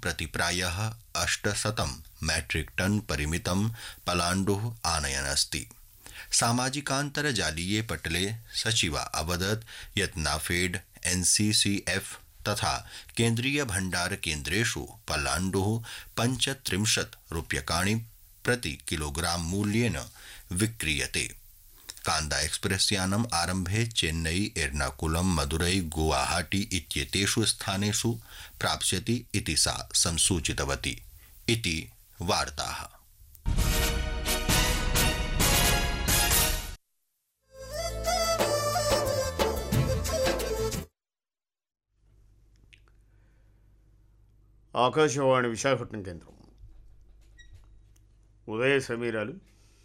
सम्प्रति प्रायः अष्टशतं मैट्रिक टन परिमितं पलाण्डुः आनयन् अस्ति सामाजिकान्तर्जालीये पटले सचिवा अवदत् यत् नाफेड एनसीसीएफ तथा केन्द्रीय भण्डार केन्द्रेषु पलाण्डुः पञ्चत्रिंशत् रूप्यकाणि प्रति किलोग्राम मूल्येन विक्रीयते कान्दा एक्सप्रेस यानम् आरम्भे चेन्नई एर्नाकुलम मदुरै गुवाहाटी इत्येतेषु स्थानेषु प्राप्स्यति इति सा संसूचितवती इति वार्ताः ఆకాశవాణి విశాఖపట్నం కేంద్రం ఉదయ సమీరాలు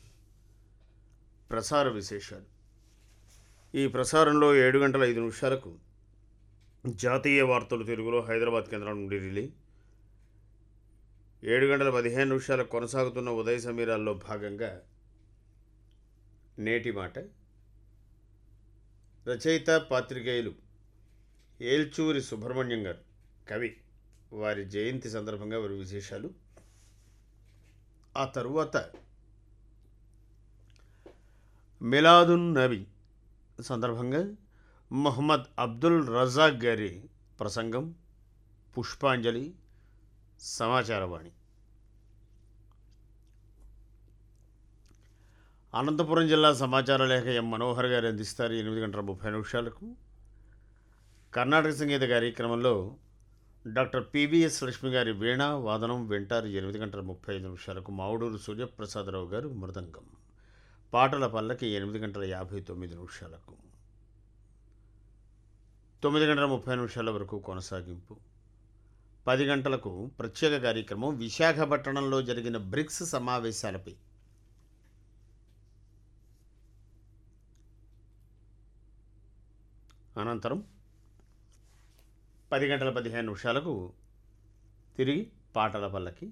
ప్రసార విశేషాలు ఈ ప్రసారంలో ఏడు గంటల ఐదు నిమిషాలకు జాతీయ వార్తలు తెలుగులో హైదరాబాద్ కేంద్రం నుండి రిలే ఏడు గంటల పదిహేను నిమిషాలకు కొనసాగుతున్న ఉదయ సమీరాల్లో భాగంగా నేటి మాట రచయిత పాత్రికేయులు ఏల్చూరి సుబ్రహ్మణ్యం గారు కవి వారి జయంతి సందర్భంగా వారి విశేషాలు ఆ తరువాత మిలాదున్ నబీ సందర్భంగా మొహమ్మద్ అబ్దుల్ రజాక్ గారి ప్రసంగం పుష్పాంజలి సమాచారవాణి అనంతపురం జిల్లా సమాచార లేఖ ఎం మనోహర్ గారు అందిస్తారు ఎనిమిది గంటల ముప్పై నిమిషాలకు కర్ణాటక సంగీత కార్యక్రమంలో డాక్టర్ పివిఎస్ లక్ష్మి గారి వీణ వాదనం వింటారు ఎనిమిది గంటల ముప్పై ఐదు నిమిషాలకు మావుడూరు సూర్యప్రసాదరావు గారు మృదంగం పాటల పల్లకి ఎనిమిది గంటల యాభై తొమ్మిది నిమిషాలకు తొమ్మిది గంటల ముప్పై నిమిషాల వరకు కొనసాగింపు పది గంటలకు ప్రత్యేక కార్యక్రమం విశాఖపట్నంలో జరిగిన బ్రిక్స్ సమావేశాలపై అనంతరం పది గంటల పదిహేను నిమిషాలకు తిరిగి పాటల పల్లకి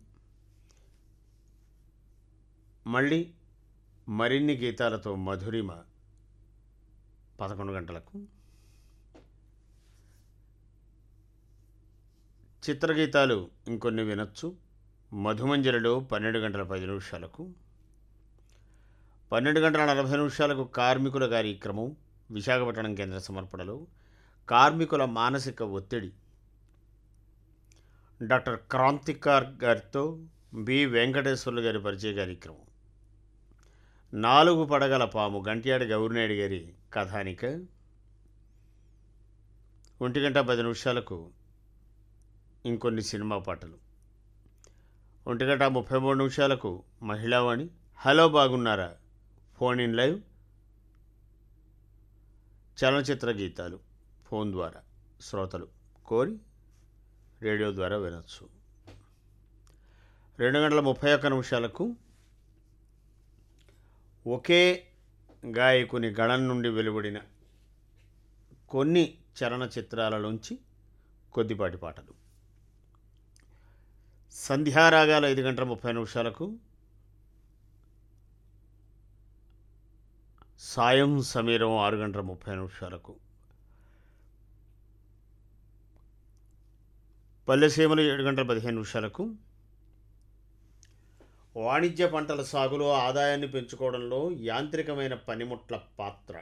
మళ్ళీ మరిన్ని గీతాలతో మధురిమ పదకొండు గంటలకు చిత్రగీతాలు ఇంకొన్ని వినొచ్చు మధుమంజరిలో పన్నెండు గంటల పది నిమిషాలకు పన్నెండు గంటల నలభై నిమిషాలకు కార్మికుల కార్యక్రమం విశాఖపట్నం కేంద్ర సమర్పణలో కార్మికుల మానసిక ఒత్తిడి డాక్టర్ క్రాంతికార్ గారితో బి వెంకటేశ్వర్లు గారి పరిచయ కార్యక్రమం నాలుగు పడగల పాము గంట్యాడి గౌరినాయుడు గారి కథానిక ఒంటి గంట పది నిమిషాలకు ఇంకొన్ని సినిమా పాటలు ఒంటి గంట ముప్పై మూడు నిమిషాలకు మహిళావాణి హలో బాగున్నారా ఫోన్ ఇన్ లైవ్ చలనచిత్ర గీతాలు ఫోన్ ద్వారా శ్రోతలు కోరి రేడియో ద్వారా వినొచ్చు రెండు గంటల ముప్పై ఒక్క నిమిషాలకు ఒకే గాయకుని గళం నుండి వెలువడిన కొన్ని చలనచిత్రాలలోంచి కొద్దిపాటి పాటలు సంధ్యారాగాలు ఐదు గంటల ముప్పై నిమిషాలకు సాయం సమీరం ఆరు గంటల ముప్పై నిమిషాలకు పల్లెసీమలు ఏడు గంటల పదిహేను నిమిషాలకు వాణిజ్య పంటల సాగులో ఆదాయాన్ని పెంచుకోవడంలో యాంత్రికమైన పనిముట్ల పాత్ర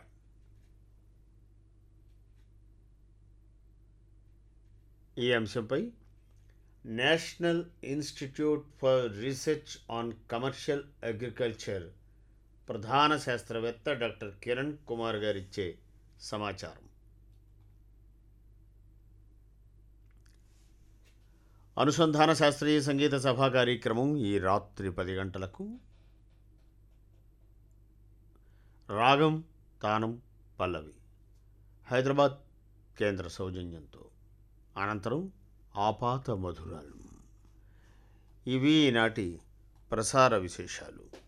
ఈ అంశంపై national institute for research on commercial agriculture ప్రధాన శాస్త్రవేత్త డాక్టర్ కిరణ్ కుమార్ గారిచ్చే సమాచారం అనుసంధాన శాస్త్రీయ సంగీత సభా కార్యక్రమం ఈ రాత్రి పది గంటలకు రాగం తానం పల్లవి హైదరాబాద్ కేంద్ర సౌజన్యంతో అనంతరం ఆపాత మధురాలు ఇవి ఈనాటి ప్రసార విశేషాలు